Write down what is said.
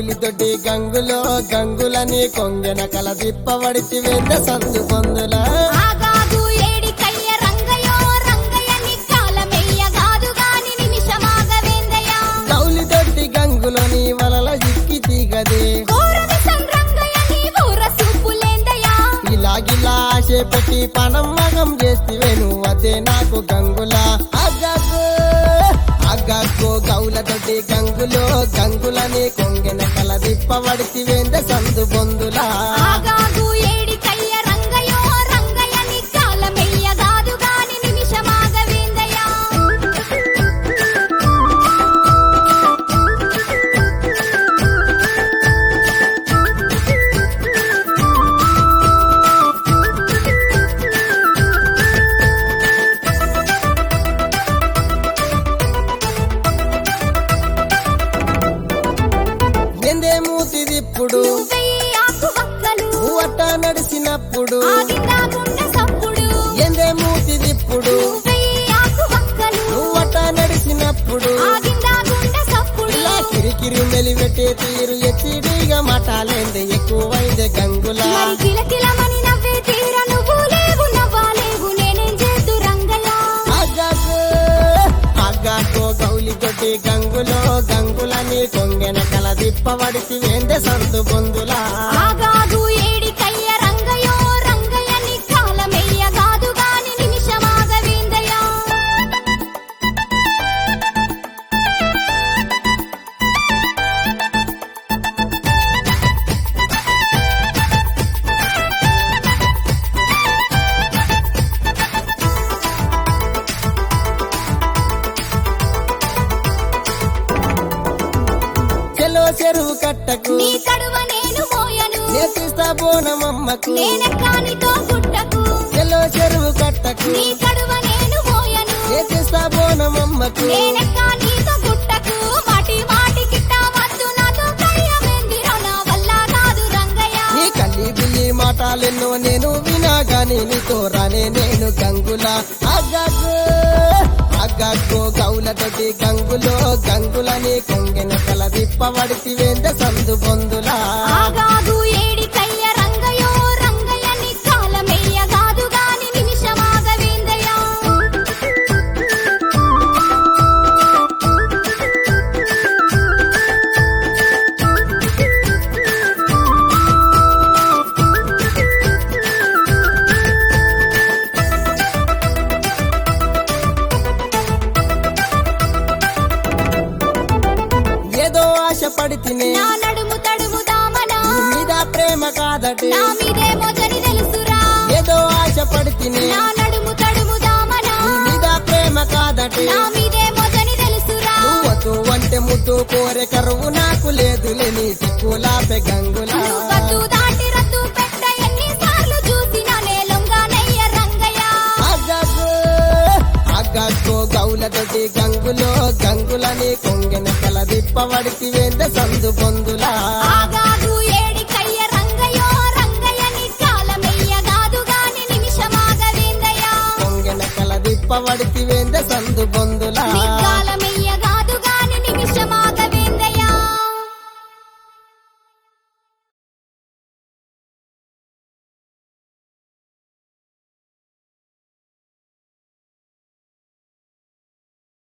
గౌలితోటి గంగులో గంగులని కొంగెన కల తిప్పబడితి వెంద సందు పొందుల ఆగాదు ఏడికయ్య రంగయో రంగయ్య నీ కాలమెయ్య కాదు గాని నిమిషమాగవేందయ్య గౌలితోటి గంగులని వలల చిక్కి తీగదే ఘోరవిషం రంగయ్య నీ ఊర చూపులేందయ్య ఇలాగిలా ఆశ పెట్టి పనం మగం చేస్తివేను అదే నాకు గంగుల అగ్గకు అగ్గకు గౌలతోటి గంగులో గంగులని కొంగెన కల తిప్పబడితి వెంద సందు పొందులా ఆగాదు ఏడికయ్య రంగయో రంగయ్య నీ కాలమెయ్య కాదు గాని నిమిషమాగవేందయ్య ఎందే మూతిదిప్పుడు నువ్వెయ్యి ఆకు వక్కలు నువ్వట నడిచినప్పుడు ఆగిందా గుండె సప్పుడు ఎందే మూతిదిప్పుడు నువ్వెయ్యి ఆకు వక్కలు నువ్వట నడిచినప్పుడు ఆగిందా గుండె సప్పుడు ఇలా కిరికిరి మెలిపెట్టే తీరు ఎచ్చిడిగా మటాలేందే ఎక్కువైందే గంగుల మరి కిలకిలమని నవ్వే తీర నువ్వు లేవు నవ్వాలేవు నేనేం చేద్దు రంగయ్య అగ్గాకు అగ్గాకు గౌలి కొట్టి గంగులో గంగులని కొంగెన కల తిప్పబడితి వేందే సంతు బొందులా ఆగాదు ఏడికయ్య రంగయో రంగయ్య నీ కాలమెయ్య కాదు గాని నిమిషమాగవేందయ్య చెలో చెరువు కట్టకు నీ కడువ నేను మోయను నేతిస్తా బోనమమ్మకు నేనెక్కానితో గుట్టకు చెలో చెరువు కట్టకు నీ కడువ నేను మోయను నేతిస్తా బోనమమ్మకు నేనెక్కానితో గుట్టకు మాటి మాటి కిట్ట వద్దు నాతో కయ్యమేందిరో నా వల్ల కాదు రంగయ్య నీ కల్లి బిల్లి మాటలెన్నో నేను వినా గాని నీతో రానే నేను గంగుల అగ్గకు అగ్గకు గౌలతోటి గంగులో గంగులని కొంగెన కల తిప్పబడితి వేంద సందు బొందులా ఆగాదు ఏడికయ్య రంగయో రంగయ్య నీ కాలమెయ్య కాదు గాని నిమిషమాగవేందయ్య ఏదో ఆశ పడితినే నా నడుము తడుము దామనా నీ మీద ప్రేమ కాదటే నా మీదేమో జని తెలుసురా ఏదో ఆశ పడితినే నా నడుము తడుము దామనా నీ మీద ప్రేమ కాదటే నా మీదేమో జని తెలుసురా నువ్వతో వంటె ముద్దు కోరే కరువు నాకు లేదులే నీ సిక్కులాపే గంగులా నువ్వద్దు దాటి రద్దు పెట్ట ఎన్నిసార్లు చూసినా నేలొంగానయ్య రంగయ్య అగ్గకు అగ్గకు గౌలతోటి గంగులో గంగులని కొంగెన కల తిప్పబడితి వేంద సందు పొందులా ఆగాదు ఏడికయ్య రంగయో రంగయ్య నీ కాలమెయ్య కాదు గాని నిమిషమాగవేందయ్య కొంగెన కల తిప్పబడితి వేంద సందు పొందులా నీ కాలమే